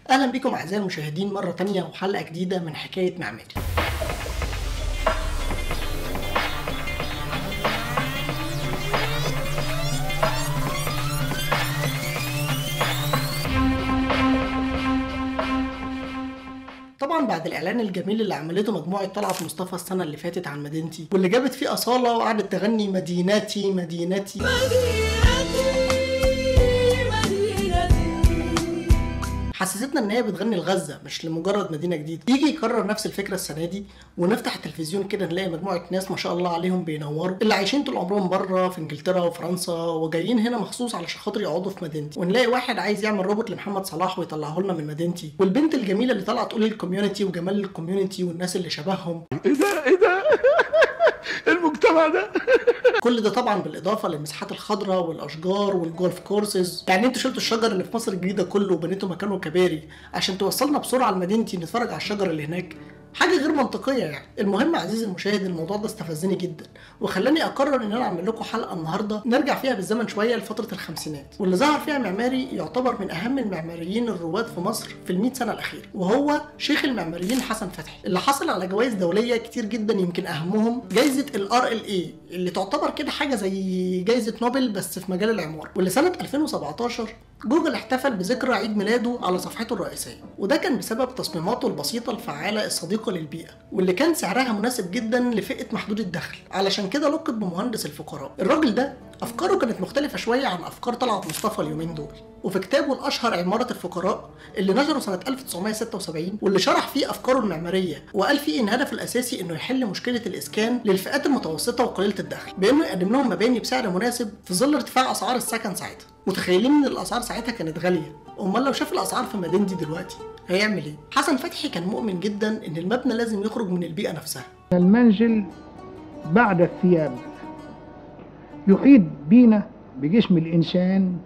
اهلا بكم اعزائي المشاهدين مره تانية وحلقه جديده من حكايه معماري طبعا بعد الاعلان الجميل اللي عملته مجموعه طلعت مصطفى السنه اللي فاتت عن مدينتي واللي جابت فيه اصاله وقعدت تغني مدينتي مدينتي حسستنا ان هي بتغني لغزه مش لمجرد مدينه جديده يجي يكرر نفس الفكره السنه دي ونفتح التلفزيون كده نلاقي مجموعه ناس ما شاء الله عليهم بينوروا اللي عايشين طول عمرهم بره في انجلترا وفرنسا وجايين هنا مخصوص علشان خاطر يقعدوا في مدينتي ونلاقي واحد عايز يعمل روبوت لمحمد صلاح ويطلعه لنا من مدينتي والبنت الجميله اللي طالعه تقول الكوميونتي وجمال الكوميونتي والناس اللي شبههم ايه ده ايه ده المجتمع ده كل ده طبعا بالاضافه للمساحات الخضراء والاشجار والجولف كورسز يعني انتوا شلتوا الشجر اللي في مصر الجديده كله وبنيتوا مكانه كباري عشان توصلنا بسرعه لمدينتي نتفرج على الشجر اللي هناك حاجه غير منطقيه يعني المهم عزيزي المشاهد الموضوع ده استفزني جدا وخلاني اقرر ان انا اعمل لكم حلقه النهارده نرجع فيها بالزمن شويه لفتره الخمسينات واللي ظهر فيها معماري يعتبر من اهم المعماريين الرواد في مصر في ال سنه الاخيره وهو شيخ المعماريين حسن فتحي اللي حصل على جوائز دوليه كتير جدا يمكن اهمهم جائزه الار ال اي اللي تعتبر كده حاجه زي جائزه نوبل بس في مجال العماره واللي سنه 2017 جوجل احتفل بذكرى عيد ميلاده على صفحته الرئيسيه وده كان بسبب تصميماته البسيطه الفعاله الصديقه للبيئه واللي كان سعرها مناسب جدا لفئه محدود الدخل علشان كده لقب بمهندس الفقراء الراجل ده افكاره كانت مختلفه شويه عن افكار طلعت مصطفى اليومين دول وفي كتابه الاشهر عماره الفقراء اللي نشره سنه 1976 واللي شرح فيه افكاره المعماريه وقال فيه ان هدفه الاساسي انه يحل مشكله الاسكان للفئات المتوسطه وقليله الدخل بانه يقدم لهم مباني بسعر مناسب في ظل ارتفاع اسعار السكن ساعتها متخيلين ان الاسعار ساعتها كانت غاليه امال لو شاف الاسعار في مدينتي دلوقتي هيعمل ايه حسن فتحي كان مؤمن جدا ان المبنى لازم يخرج من البيئه نفسها المنزل بعد الثياب يحيط بينا بجسم الإنسان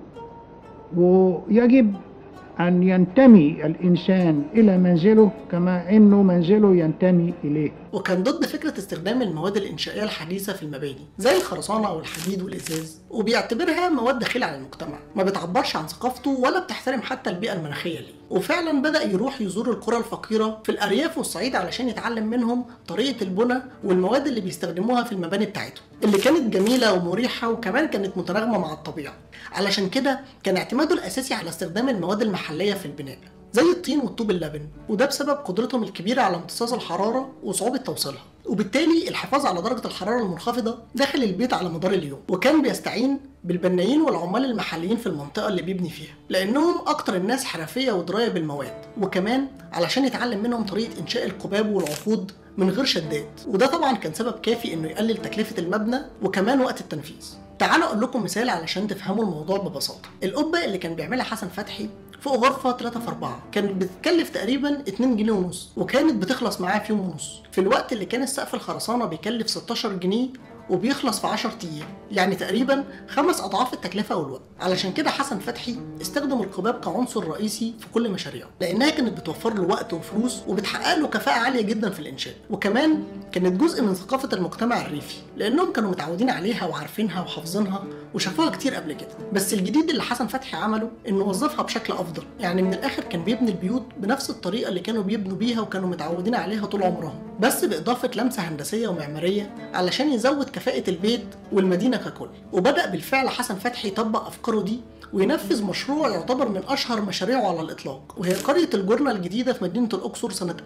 ويجب أن ينتمي الإنسان إلى منزله كما أنه منزله ينتمي إليه وكان ضد فكرة استخدام المواد الإنشائية الحديثة في المباني زي الخرسانة أو الحديد والإزاز وبيعتبرها مواد دخيلة على المجتمع ما بتعبرش عن ثقافته ولا بتحترم حتى البيئة المناخية ليه وفعلا بدأ يروح يزور القرى الفقيرة في الأرياف والصعيد علشان يتعلم منهم طريقة البنى والمواد اللي بيستخدموها في المباني بتاعتهم اللي كانت جميلة ومريحة وكمان كانت متناغمة مع الطبيعة علشان كده كان اعتماده الأساسي على استخدام المواد المحلية في البناء زي الطين والطوب اللبن وده بسبب قدرتهم الكبيرة على امتصاص الحرارة وصعوبة توصيلها وبالتالي الحفاظ على درجة الحرارة المنخفضة داخل البيت على مدار اليوم وكان بيستعين بالبنايين والعمال المحليين في المنطقة اللي بيبني فيها لأنهم أكتر الناس حرفية ودراية بالمواد وكمان علشان يتعلم منهم طريقة إنشاء القباب والعقود من غير شدات وده طبعا كان سبب كافي انه يقلل تكلفة المبنى وكمان وقت التنفيذ تعالوا اقول لكم مثال علشان تفهموا الموضوع ببساطة القبة اللي كان بيعملها حسن فتحي فوق غرفة 3 في 4 كانت بتتكلف تقريبا 2 جنيه ونص وكانت بتخلص معاه في يوم ونص في الوقت اللي كان السقف الخرسانة بيكلف 16 جنيه وبيخلص في 10 ايام يعني تقريبا خمس اضعاف التكلفه والوقت علشان كده حسن فتحي استخدم القباب كعنصر رئيسي في كل مشاريعه لانها كانت بتوفر له وقت وفلوس وبتحقق له كفاءه عاليه جدا في الانشاء وكمان كانت جزء من ثقافه المجتمع الريفي لانهم كانوا متعودين عليها وعارفينها وحافظينها وشافوها كتير قبل كده بس الجديد اللي حسن فتحي عمله انه وظفها بشكل افضل يعني من الاخر كان بيبني البيوت بنفس الطريقه اللي كانوا بيبنوا بيها وكانوا متعودين عليها طول عمرهم بس باضافه لمسه هندسيه ومعماريه علشان يزود كفاءه البيت والمدينه ككل وبدا بالفعل حسن فتحي يطبق افكاره دي وينفذ مشروع يعتبر من اشهر مشاريعه على الاطلاق وهي قريه الجرنه الجديده في مدينه الاقصر سنه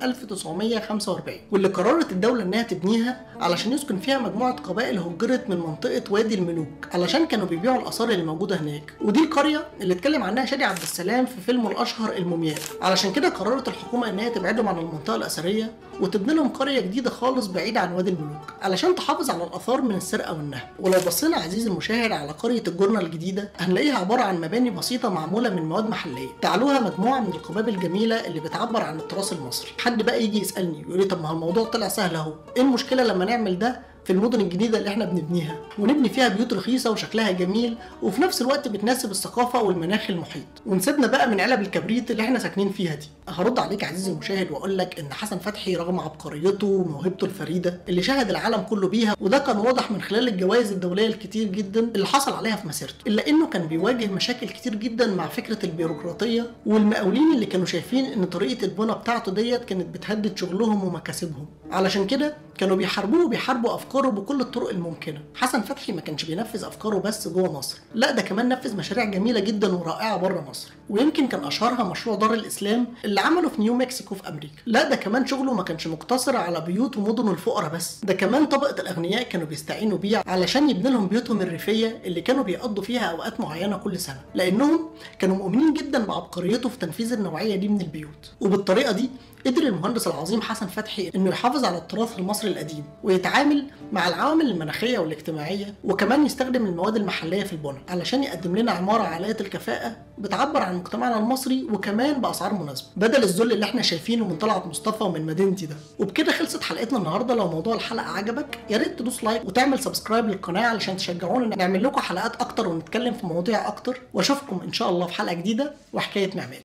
1945 واللي قررت الدوله انها تبنيها علشان يسكن فيها مجموعه قبائل هجرت من منطقه وادي الملوك علشان كانوا بيبيعوا الاثار اللي موجوده هناك ودي القريه اللي اتكلم عنها شادي عبد السلام في فيلمه الاشهر المومياء علشان كده قررت الحكومه ان هي تبعدهم عن المنطقه الاثريه وتبني لهم قريه جديده خالص بعيده عن وادي الملوك علشان تحافظ على الاثار من السرقه والنهب ولو بصينا عزيزي المشاهد على قريه الجرنه الجديده هنلاقيها عباره عن مباني بسيطه معموله من مواد محليه تعالوها مجموعه من القباب الجميله اللي بتعبر عن التراث المصري حد بقى يجي يسالني يقول لي طب ما هو الموضوع طلع سهل اهو ايه المشكله لما نعمل ده في المدن الجديده اللي احنا بنبنيها ونبني فيها بيوت رخيصه وشكلها جميل وفي نفس الوقت بتناسب الثقافه والمناخ المحيط ونسيبنا بقى من علب الكبريت اللي احنا ساكنين فيها دي هرد عليك عزيزي المشاهد واقول لك ان حسن فتحي رغم عبقريته وموهبته الفريده اللي شهد العالم كله بيها وده كان واضح من خلال الجوائز الدوليه الكتير جدا اللي حصل عليها في مسيرته الا انه كان بيواجه مشاكل كتير جدا مع فكره البيروقراطيه والمقاولين اللي كانوا شايفين ان طريقه البنى بتاعته ديت كانت بتهدد شغلهم ومكاسبهم علشان كده كانوا بيحاربوه وبيحاربوا افكاره بكل الطرق الممكنه حسن فتحي ما كانش بينفذ افكاره بس جوه مصر لا ده كمان نفذ مشاريع جميله جدا ورائعه بره مصر ويمكن كان اشهرها مشروع دار الاسلام اللي عمله في نيو مكسيكو في امريكا لا ده كمان شغله ما كانش مقتصر على بيوت ومدن الفقراء بس ده كمان طبقه الاغنياء كانوا بيستعينوا بيه علشان يبني لهم بيوتهم الريفيه اللي كانوا بيقضوا فيها اوقات معينه كل سنه لانهم كانوا مؤمنين جدا بعبقريته في تنفيذ النوعيه دي من البيوت وبالطريقه دي قدر المهندس العظيم حسن فتحي انه يحافظ على التراث المصري القديم ويتعامل مع العوامل المناخيه والاجتماعيه وكمان يستخدم المواد المحليه في البنى علشان يقدم لنا عماره عاليه الكفاءه بتعبر عن مجتمعنا المصري وكمان باسعار مناسبه بدل الذل اللي احنا شايفينه من طلعت مصطفى ومن مدينتي ده وبكده خلصت حلقتنا النهارده لو موضوع الحلقه عجبك يا ريت تدوس لايك وتعمل سبسكرايب للقناه علشان تشجعونا نعمل لكم حلقات اكتر ونتكلم في مواضيع اكتر واشوفكم ان شاء الله في حلقه جديده وحكايه معماري